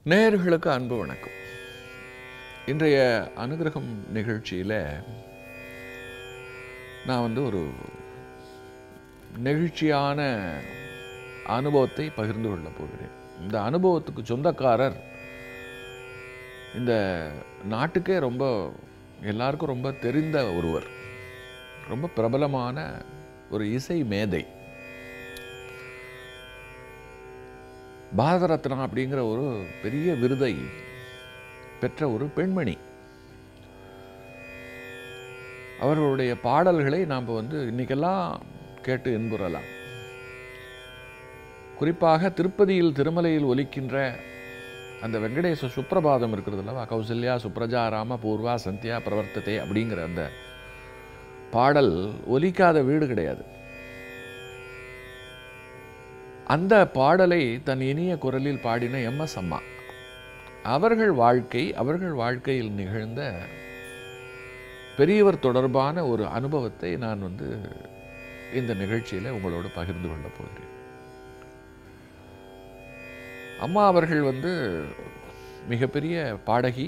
நேயர்களுக்கு அன்பு வணக்கம் இன்றைய அனுகிரகம் நிகழ்ச்சியில் நான் வந்து ஒரு நெகிழ்ச்சியான அனுபவத்தை பகிர்ந்து கொள்ளப் போகிறேன் இந்த அனுபவத்துக்கு சொந்தக்காரர் இந்த நாட்டுக்கே ரொம்ப எல்லாருக்கும் ரொம்ப தெரிந்த ஒருவர் ரொம்ப பிரபலமான ஒரு இசை மேதை பாரத ரத்னா அப்படிங்கிற ஒரு பெரிய விருதை பெற்ற ஒரு பெண்மணி அவர்களுடைய பாடல்களை நாம் வந்து இன்னைக்கெல்லாம் கேட்டு இன்புறலாம் குறிப்பாக திருப்பதியில் திருமலையில் ஒலிக்கின்ற அந்த வெங்கடேச சுப்ரபாதம் இருக்கிறது அல்லவா கௌசல்யா சுப்ரஜா ராம பூர்வா சந்தியா பிரவர்த்ததே அப்படிங்கிற அந்த பாடல் ஒலிக்காத வீடு கிடையாது அந்த பாடலை தன் இனிய குரலில் பாடின எம் எஸ் அம்மா அவர்கள் வாழ்க்கை அவர்கள் வாழ்க்கையில் நிகழ்ந்த பெரியவர் தொடர்பான ஒரு அனுபவத்தை நான் வந்து இந்த நிகழ்ச்சியில் உங்களோடு பகிர்ந்து கொள்ளப் போகிறேன் அம்மா அவர்கள் வந்து மிகப்பெரிய பாடகி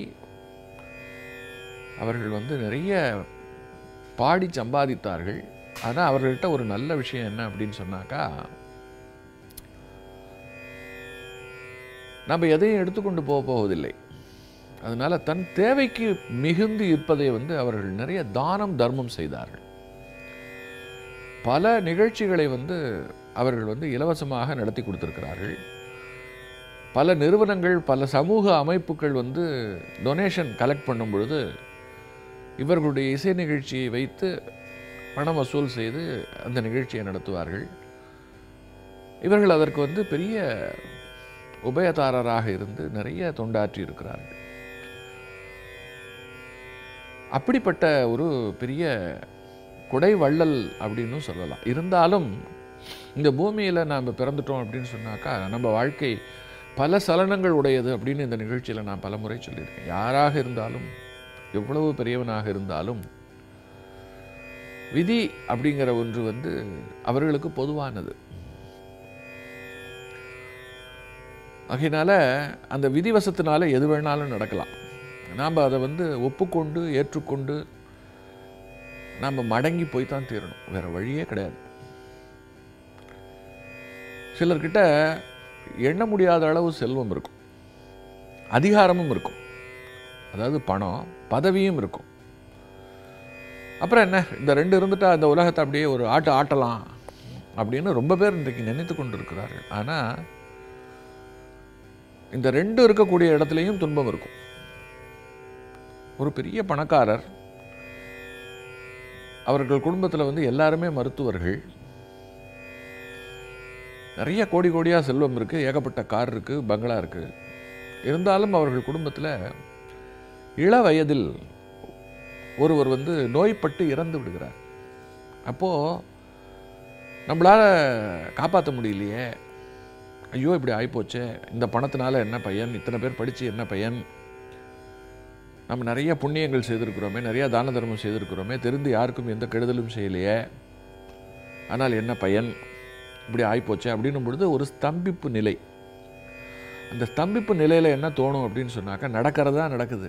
அவர்கள் வந்து நிறைய பாடி சம்பாதித்தார்கள் ஆனால் அவர்கள்ட்ட ஒரு நல்ல விஷயம் என்ன அப்படின்னு சொன்னாக்கா நம்ம எதையும் எடுத்துக்கொண்டு போக போவதில்லை அதனால் தன் தேவைக்கு மிகுந்து இருப்பதை வந்து அவர்கள் நிறைய தானம் தர்மம் செய்தார்கள் பல நிகழ்ச்சிகளை வந்து அவர்கள் வந்து இலவசமாக நடத்தி கொடுத்திருக்கிறார்கள் பல நிறுவனங்கள் பல சமூக அமைப்புகள் வந்து டொனேஷன் கலெக்ட் பண்ணும் பொழுது இவர்களுடைய இசை நிகழ்ச்சியை வைத்து பணம் வசூல் செய்து அந்த நிகழ்ச்சியை நடத்துவார்கள் இவர்கள் அதற்கு வந்து பெரிய உபயதாரராக இருந்து நிறைய தொண்டாற்றி இருக்கிறார்கள் அப்படிப்பட்ட ஒரு பெரிய கொடை வள்ளல் அப்படின்னு சொல்லலாம் இருந்தாலும் இந்த பூமியில் நாம் பிறந்துட்டோம் அப்படின்னு சொன்னாக்கா நம்ம வாழ்க்கை பல சலனங்கள் உடையது அப்படின்னு இந்த நிகழ்ச்சியில் நான் பல முறை சொல்லியிருக்கேன் யாராக இருந்தாலும் எவ்வளவு பெரியவனாக இருந்தாலும் விதி அப்படிங்கிற ஒன்று வந்து அவர்களுக்கு பொதுவானது ஆகையினால அந்த விதிவசத்தினால எது வேணாலும் நடக்கலாம் நாம் அதை வந்து ஒப்புக்கொண்டு ஏற்றுக்கொண்டு நாம் மடங்கி போய் தான் தீரணும் வேற வழியே கிடையாது சிலர்கிட்ட எண்ண முடியாத அளவு செல்வம் இருக்கும் அதிகாரமும் இருக்கும் அதாவது பணம் பதவியும் இருக்கும் அப்புறம் என்ன இந்த ரெண்டு இருந்துட்டா இந்த உலகத்தை அப்படியே ஒரு ஆட்டு ஆட்டலாம் அப்படின்னு ரொம்ப பேர் இன்றைக்கு நினைத்து கொண்டு இருக்கிறார்கள் ஆனால் இந்த ரெண்டு இருக்கக்கூடிய இடத்துலையும் துன்பம் இருக்கும் ஒரு பெரிய பணக்காரர் அவர்கள் குடும்பத்தில் வந்து எல்லாருமே மருத்துவர்கள் நிறைய கோடி கோடியாக செல்வம் இருக்குது ஏகப்பட்ட கார் இருக்குது பங்களா இருக்குது இருந்தாலும் அவர்கள் குடும்பத்தில் இள வயதில் ஒருவர் வந்து நோய்பட்டு இறந்து விடுகிறார் அப்போது நம்மளால் காப்பாற்ற முடியலையே ஐயோ இப்படி ஆகிப்போச்சே இந்த பணத்தினால என்ன பையன் இத்தனை பேர் படித்து என்ன பையன் நம்ம நிறைய புண்ணியங்கள் செய்திருக்கிறோமே நிறைய தான தர்மம் செய்திருக்கிறோமே தெரிந்து யாருக்கும் எந்த கெடுதலும் செய்யலையே ஆனால் என்ன பயன் இப்படி ஆகிப்போச்சே அப்படின்னும் பொழுது ஒரு ஸ்தம்பிப்பு நிலை அந்த ஸ்தம்பிப்பு நிலையில் என்ன தோணும் அப்படின்னு சொன்னாக்கா நடக்கிறதா நடக்குது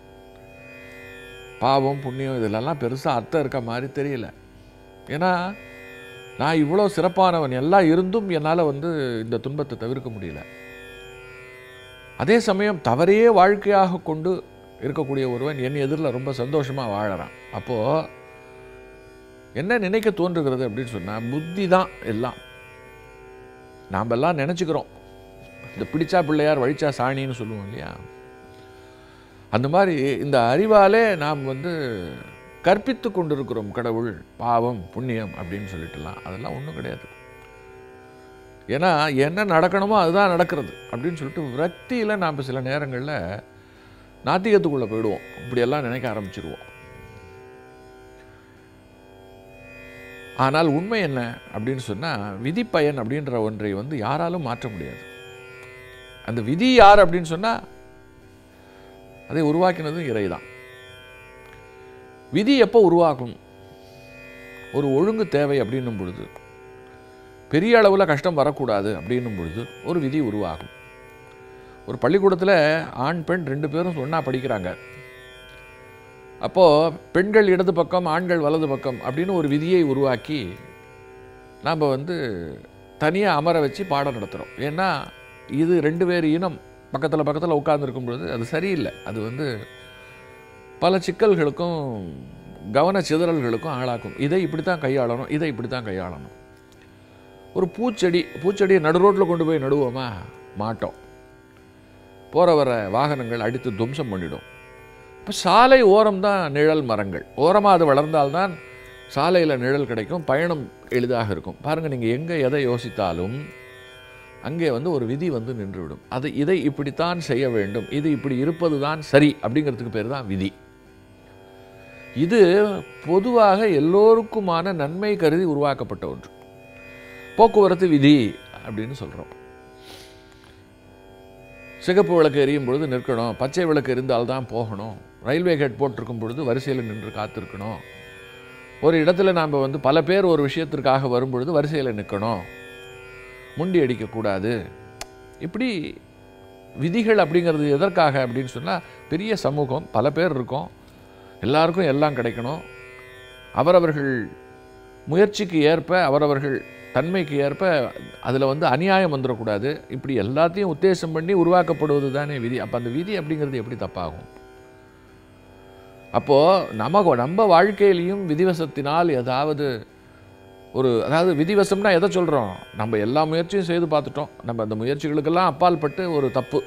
பாவம் புண்ணியம் இதிலெல்லாம் பெருசாக அர்த்தம் இருக்க மாதிரி தெரியல ஏன்னா நான் இவ்வளோ சிறப்பானவன் எல்லாம் இருந்தும் என்னால் வந்து இந்த துன்பத்தை தவிர்க்க முடியல அதே சமயம் தவறையே வாழ்க்கையாக கொண்டு இருக்கக்கூடிய ஒருவன் என் எதிரில் ரொம்ப சந்தோஷமாக வாழறான் அப்போது என்ன நினைக்க தோன்றுகிறது அப்படின்னு சொன்னால் புத்தி தான் எல்லாம் நாம் எல்லாம் நினச்சிக்கிறோம் இந்த பிடிச்சா பிள்ளையார் வழிச்சா சாணின்னு சொல்லுவோம் இல்லையா அந்த மாதிரி இந்த அறிவாலே நாம் வந்து கற்பித்து கொண்டிருக்கிறோம் கடவுள் பாவம் புண்ணியம் அப்படின்னு சொல்லிட்டுலாம் அதெல்லாம் ஒன்றும் கிடையாது ஏன்னா என்ன நடக்கணுமோ அதுதான் நடக்கிறது அப்படின்னு சொல்லிட்டு விரக்தியில் நாம் சில நேரங்களில் நாத்திகத்துக்குள்ளே போயிடுவோம் இப்படியெல்லாம் நினைக்க ஆரம்பிச்சிருவோம் ஆனால் உண்மை என்ன அப்படின்னு சொன்னால் விதிப்பயன் அப்படின்ற ஒன்றை வந்து யாராலும் மாற்ற முடியாது அந்த விதி யார் அப்படின்னு சொன்னால் அதை உருவாக்கினதும் இறை தான் விதி எப்போ உருவாகும் ஒரு ஒழுங்கு தேவை அப்படின்னும் பொழுது பெரிய அளவில் கஷ்டம் வரக்கூடாது அப்படின்னும் பொழுது ஒரு விதி உருவாகும் ஒரு பள்ளிக்கூடத்தில் ஆண் பெண் ரெண்டு பேரும் ஒன்றா படிக்கிறாங்க அப்போது பெண்கள் இடது பக்கம் ஆண்கள் வலது பக்கம் அப்படின்னு ஒரு விதியை உருவாக்கி நாம் வந்து தனியாக அமர வச்சு பாடம் நடத்துகிறோம் ஏன்னா இது ரெண்டு பேர் இனம் பக்கத்தில் பக்கத்தில் உட்கார்ந்துருக்கும் பொழுது அது சரியில்லை அது வந்து பல சிக்கல்களுக்கும் கவன சிதறல்களுக்கும் ஆளாக்கும் இதை இப்படி தான் கையாளணும் இதை இப்படி தான் கையாளணும் ஒரு பூச்செடி பூச்செடியை நடு ரோட்டில் கொண்டு போய் நடுவோமா மாட்டோம் போகிற வர வாகனங்கள் அடித்து துவம்சம் பண்ணிடும் இப்போ சாலை ஓரம் தான் நிழல் மரங்கள் ஓரமாக அது வளர்ந்தால்தான் சாலையில் நிழல் கிடைக்கும் பயணம் எளிதாக இருக்கும் பாருங்கள் நீங்கள் எங்கே எதை யோசித்தாலும் அங்கே வந்து ஒரு விதி வந்து நின்றுவிடும் அது இதை இப்படித்தான் செய்ய வேண்டும் இது இப்படி இருப்பது தான் சரி அப்படிங்கிறதுக்கு பேர் தான் விதி இது பொதுவாக எல்லோருக்குமான நன்மை கருதி உருவாக்கப்பட்ட ஒன்று போக்குவரத்து விதி அப்படின்னு சொல்கிறோம் சிகப்பு விளக்கு எரியும் பொழுது நிற்கணும் பச்சை விளக்கு எரிந்தால்தான் போகணும் ரயில்வே கேட் போட்டிருக்கும் பொழுது வரிசையில் நின்று காத்திருக்கணும் ஒரு இடத்துல நாம் வந்து பல பேர் ஒரு விஷயத்திற்காக வரும்பொழுது வரிசையில் நிற்கணும் முண்டி அடிக்கக்கூடாது இப்படி விதிகள் அப்படிங்கிறது எதற்காக அப்படின்னு சொன்னால் பெரிய சமூகம் பல பேர் இருக்கோம் எல்லாருக்கும் எல்லாம் கிடைக்கணும் அவரவர்கள் முயற்சிக்கு ஏற்ப அவரவர்கள் தன்மைக்கு ஏற்ப அதில் வந்து அநியாயம் வந்துடக்கூடாது இப்படி எல்லாத்தையும் உத்தேசம் பண்ணி உருவாக்கப்படுவது தானே விதி அப்போ அந்த விதி அப்படிங்கிறது எப்படி தப்பாகும் அப்போது நமக்கு நம்ம வாழ்க்கையிலையும் விதிவசத்தினால் ஏதாவது ஒரு அதாவது விதிவசம்னா எதை சொல்கிறோம் நம்ம எல்லா முயற்சியும் செய்து பார்த்துட்டோம் நம்ம அந்த முயற்சிகளுக்கெல்லாம் அப்பால் பட்டு ஒரு தப்பு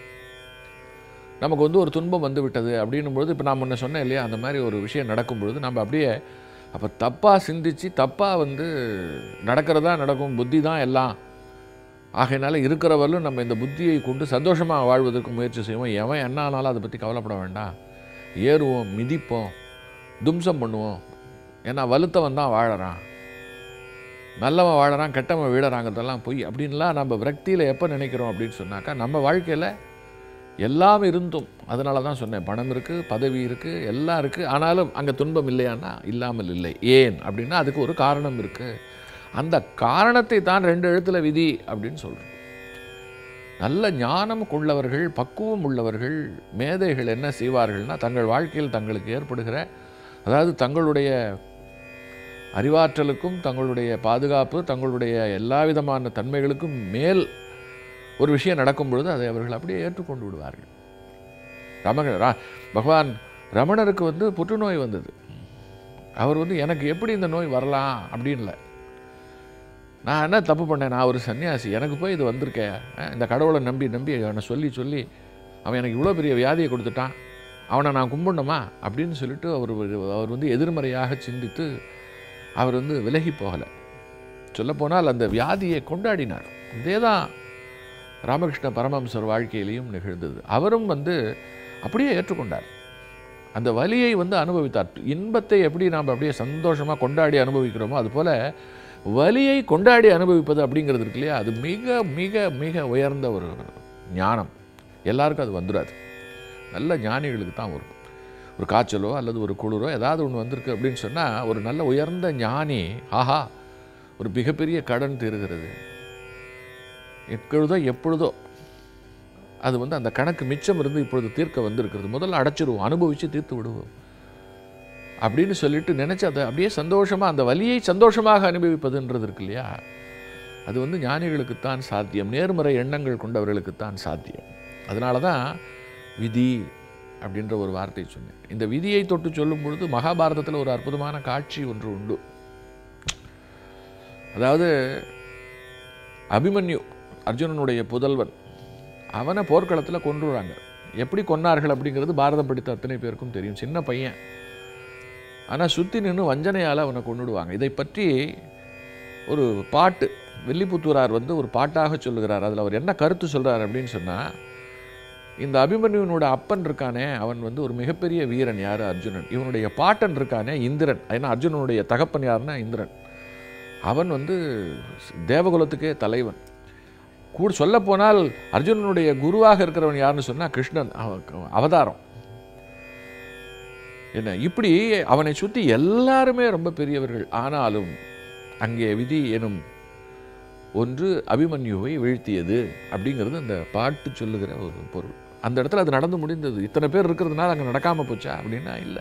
நமக்கு வந்து ஒரு துன்பம் வந்து விட்டது அப்படின்னும் பொழுது இப்போ நான் முன்ன சொன்னேன் இல்லையா அந்த மாதிரி ஒரு விஷயம் நடக்கும் பொழுது நம்ம அப்படியே அப்போ தப்பாக சிந்திச்சு தப்பாக வந்து நடக்கிறதா நடக்கும் புத்தி தான் எல்லாம் ஆகையினால இருக்கிறவர்களும் நம்ம இந்த புத்தியை கொண்டு சந்தோஷமாக வாழ்வதற்கு முயற்சி செய்வோம் எவன் என்ன ஆனாலும் அதை பற்றி கவலைப்பட வேண்டாம் ஏறுவோம் மிதிப்போம் தும்சம் பண்ணுவோம் ஏன்னா வலுத்தவன் தான் வாழறான் நல்லவன் வாழறான் கெட்டவன் வீழறாங்கிறதெல்லாம் பொய் அப்படின்லாம் நம்ம விரக்தியில் எப்போ நினைக்கிறோம் அப்படின்னு சொன்னாக்கா நம்ம வாழ்க்கையில் எல்லாம் இருந்தும் அதனால தான் சொன்னேன் பணம் இருக்குது பதவி இருக்குது எல்லாம் இருக்குது ஆனாலும் அங்கே துன்பம் இல்லையான்னா இல்லாமல் இல்லை ஏன் அப்படின்னா அதுக்கு ஒரு காரணம் இருக்குது அந்த காரணத்தை தான் ரெண்டு எழுத்துல விதி அப்படின்னு சொல்கிறோம் நல்ல ஞானம் கொள்ளவர்கள் பக்குவம் உள்ளவர்கள் மேதைகள் என்ன செய்வார்கள்னா தங்கள் வாழ்க்கையில் தங்களுக்கு ஏற்படுகிற அதாவது தங்களுடைய அறிவாற்றலுக்கும் தங்களுடைய பாதுகாப்பு தங்களுடைய எல்லா விதமான தன்மைகளுக்கும் மேல் ஒரு விஷயம் நடக்கும் பொழுது அதை அவர்கள் அப்படியே ஏற்றுக்கொண்டு விடுவார்கள் ரமண ரா பகவான் ரமணருக்கு வந்து புற்றுநோய் வந்தது அவர் வந்து எனக்கு எப்படி இந்த நோய் வரலாம் அப்படின்ல நான் என்ன தப்பு பண்ணேன் நான் ஒரு சன்னியாசி எனக்கு போய் இது வந்திருக்கேன் அஹ், இந்த கடவுளை நம்பி நம்பி அவனை சொல்லி சொல்லி அவன் எனக்கு இவ்வளோ பெரிய வியாதியை கொடுத்துட்டான் அவனை நான் கும்பிடணுமா அப்படின்னு சொல்லிட்டு அவர் ஒரு- அவர் வந்து எதிர்மறையாக சிந்தித்து அவர் வந்து விலகி போகலை சொல்லப்போனால் அந்த வியாதியை கொண்டாடினார் இதே தான் ராமகிருஷ்ண பரமஹம்சர் வாழ்க்கையிலையும் நிகழ்ந்தது அவரும் வந்து அப்படியே ஏற்றுக்கொண்டார் அந்த வலியை வந்து அனுபவித்தார் இன்பத்தை எப்படி நாம் அப்படியே சந்தோஷமாக கொண்டாடி அனுபவிக்கிறோமோ அதுபோல் வலியை கொண்டாடி அனுபவிப்பது அப்படிங்கிறது இருக்கு இல்லையா அது மிக மிக மிக உயர்ந்த ஒரு ஞானம் எல்லாருக்கும் அது வந்துடாது நல்ல ஞானிகளுக்கு தான் வரும் ஒரு காய்ச்சலோ அல்லது ஒரு குளிரோ ஏதாவது ஒன்று வந்திருக்கு அப்படின்னு சொன்னால் ஒரு நல்ல உயர்ந்த ஞானி ஆஹா ஒரு மிகப்பெரிய கடன் தீருகிறது எப்பொழுதோ எப்பொழுதோ அது வந்து அந்த கணக்கு மிச்சம் இருந்து இப்பொழுது தீர்க்க வந்திருக்கிறது முதல்ல அடைச்சிருவோம் அனுபவித்து தீர்த்து விடுவோம் அப்படின்னு சொல்லிட்டு நினச்சி அதை அப்படியே சந்தோஷமாக அந்த வலியை சந்தோஷமாக அனுபவிப்பதுன்றது இருக்கு இல்லையா அது வந்து ஞானிகளுக்குத்தான் சாத்தியம் நேர்மறை எண்ணங்கள் கொண்டவர்களுக்குத்தான் சாத்தியம் அதனால தான் விதி அப்படின்ற ஒரு வார்த்தை சொன்னேன் இந்த விதியை தொட்டு சொல்லும் பொழுது மகாபாரதத்தில் ஒரு அற்புதமான காட்சி ஒன்று உண்டு அதாவது அபிமன்யு அர்ஜுனனுடைய புதல்வன் அவனை போர்க்களத்தில் கொன்றுறாங்க எப்படி கொன்னார்கள் அப்படிங்கிறது பாரதம் படித்த அத்தனை பேருக்கும் தெரியும் சின்ன பையன் ஆனால் சுற்றி நின்று வஞ்சனையால் அவனை கொன்னுடுவாங்க இதை பற்றி ஒரு பாட்டு வில்லிபுத்தூரார் வந்து ஒரு பாட்டாக சொல்லுகிறார் அதில் அவர் என்ன கருத்து சொல்கிறார் அப்படின்னு சொன்னால் இந்த அபிமன்யுவனோட அப்பன் இருக்கானே அவன் வந்து ஒரு மிகப்பெரிய வீரன் யார் அர்ஜுனன் இவனுடைய பாட்டன் இருக்கானே இந்திரன் ஏன்னா அர்ஜுனனுடைய தகப்பன் யாருன்னா இந்திரன் அவன் வந்து தேவகுலத்துக்கே தலைவன் கூட சொல்லப்போனால் அர்ஜுனனுடைய குருவாக இருக்கிறவன் யாருன்னு சொன்னால் கிருஷ்ணன் அவ- அவதாரம் என்ன இப்படி அவனை சுற்றி எல்லாருமே ரொம்ப பெரியவர்கள் ஆனாலும் அங்கே விதி எனும் ஒன்று அபிமன்யுவை வீழ்த்தியது அப்படிங்கிறது அந்த பாட்டு சொல்லுகிற ஒரு பொருள் அந்த இடத்துல அது நடந்து முடிந்தது இத்தனை பேர் இருக்கிறதுனால அங்கே நடக்காமல் போச்சா அப்படின்னா இல்லை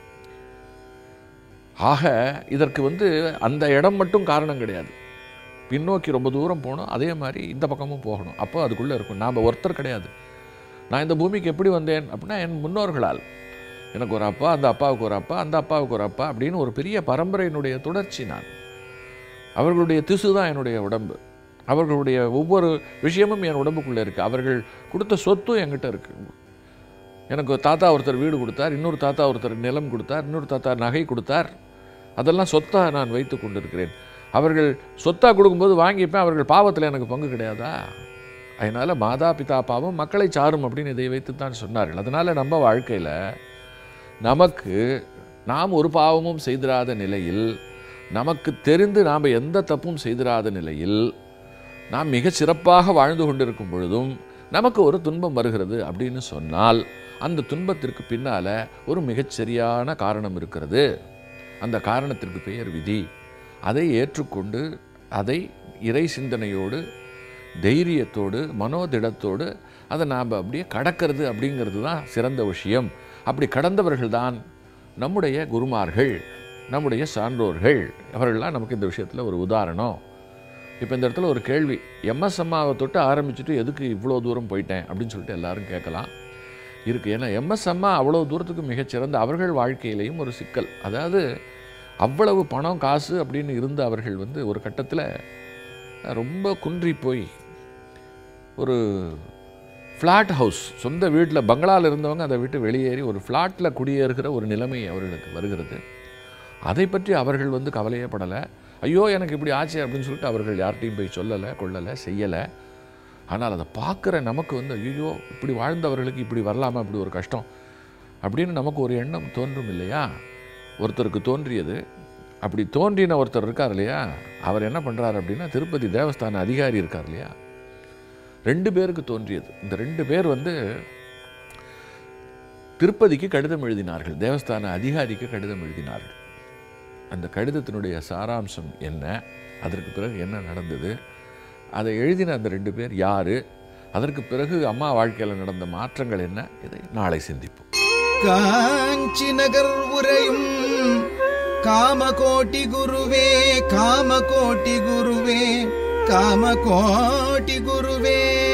ஆக இதற்கு வந்து அந்த இடம் மட்டும் காரணம் கிடையாது பின்னோக்கி ரொம்ப தூரம் போகணும் அதே மாதிரி இந்த பக்கமும் போகணும் அப்போ அதுக்குள்ளே இருக்கும் நாம் ஒருத்தர் கிடையாது நான் இந்த பூமிக்கு எப்படி வந்தேன் அப்படின்னா என் முன்னோர்களால் எனக்கு ஒரு அப்பா அந்த அப்பாவுக்கு ஒரு அப்பா அந்த அப்பாவுக்கு ஒரு அப்பா அப்படின்னு ஒரு பெரிய பரம்பரையினுடைய தொடர்ச்சி நான் அவர்களுடைய திசு தான் என்னுடைய உடம்பு அவர்களுடைய ஒவ்வொரு விஷயமும் என் உடம்புக்குள்ளே இருக்குது அவர்கள் கொடுத்த சொத்தும் என்கிட்ட இருக்குது எனக்கு ஒரு தாத்தா ஒருத்தர் வீடு கொடுத்தார் இன்னொரு தாத்தா ஒருத்தர் நிலம் கொடுத்தார் இன்னொரு தாத்தா நகை கொடுத்தார் அதெல்லாம் சொத்தாக நான் வைத்து கொண்டிருக்கிறேன் அவர்கள் சொத்தாக கொடுக்கும்போது வாங்கிப்பேன் அவர்கள் பாவத்தில் எனக்கு பங்கு கிடையாதா அதனால் மாதா பிதா பாவம் மக்களை சாரும் அப்படின்னு இதை வைத்து தான் சொன்னார்கள் அதனால் நம்ம வாழ்க்கையில் நமக்கு நாம் ஒரு பாவமும் செய்திராத நிலையில் நமக்கு தெரிந்து நாம் எந்த தப்பும் செய்திராத நிலையில் நாம் மிகச் சிறப்பாக வாழ்ந்து கொண்டிருக்கும் பொழுதும் நமக்கு ஒரு துன்பம் வருகிறது அப்படின்னு சொன்னால் அந்த துன்பத்திற்கு பின்னால் ஒரு மிகச்சரியான காரணம் இருக்கிறது அந்த காரணத்திற்கு பெயர் விதி அதை ஏற்றுக்கொண்டு அதை இறை சிந்தனையோடு தைரியத்தோடு மனோதிடத்தோடு அதை நாம் அப்படியே கடக்கிறது அப்படிங்கிறது தான் சிறந்த விஷயம் அப்படி கடந்தவர்கள் தான் நம்முடைய குருமார்கள் நம்முடைய சான்றோர்கள் அவர்கள்லாம் நமக்கு இந்த விஷயத்தில் ஒரு உதாரணம் இப்போ இந்த இடத்துல ஒரு கேள்வி எம்எஸ் அம்மாவை தொட்டு ஆரம்பிச்சுட்டு எதுக்கு இவ்வளோ தூரம் போயிட்டேன் அப்படின்னு சொல்லிட்டு எல்லாரும் கேட்கலாம் இருக்குது ஏன்னா எம்எஸ் அம்மா அவ்வளோ தூரத்துக்கு மிகச்சிறந்த அவர்கள் வாழ்க்கையிலையும் ஒரு சிக்கல் அதாவது அவ்வளவு பணம் காசு அப்படின்னு இருந்த அவர்கள் வந்து ஒரு கட்டத்தில் ரொம்ப குன்றி போய் ஒரு ஃப்ளாட் ஹவுஸ் சொந்த வீட்டில் பங்களாவில் இருந்தவங்க அதை விட்டு வெளியேறி ஒரு ஃப்ளாட்டில் குடியேறுகிற ஒரு நிலைமை அவர்களுக்கு வருகிறது அதை பற்றி அவர்கள் வந்து கவலையே படலை ஐயோ எனக்கு இப்படி ஆச்சு அப்படின்னு சொல்லிட்டு அவர்கள் யார்கிட்டையும் போய் சொல்லலை கொள்ளலை செய்யலை ஆனால் அதை பார்க்குற நமக்கு வந்து ஐயோ இப்படி வாழ்ந்தவர்களுக்கு இப்படி வரலாமா இப்படி ஒரு கஷ்டம் அப்படின்னு நமக்கு ஒரு எண்ணம் தோன்றும் இல்லையா ஒருத்தருக்கு தோன்றியது அப்படி தோன்றின ஒருத்தர் இருக்கார் இல்லையா அவர் என்ன பண்ணுறாரு அப்படின்னா திருப்பதி தேவஸ்தான அதிகாரி இருக்கார் இல்லையா ரெண்டு பேருக்கு தோன்றியது இந்த ரெண்டு பேர் வந்து திருப்பதிக்கு கடிதம் எழுதினார்கள் தேவஸ்தான அதிகாரிக்கு கடிதம் எழுதினார்கள் அந்த கடிதத்தினுடைய சாராம்சம் என்ன அதற்கு பிறகு என்ன நடந்தது அதை எழுதின அந்த ரெண்டு பேர் யார் அதற்கு பிறகு அம்மா வாழ்க்கையில் நடந்த மாற்றங்கள் என்ன இதை நாளை சிந்திப்போம் காஞ்சி நகர் உரையும் காமகோட்டி குருவே காமகோட்டி குருவே காமகோட்டி குருவே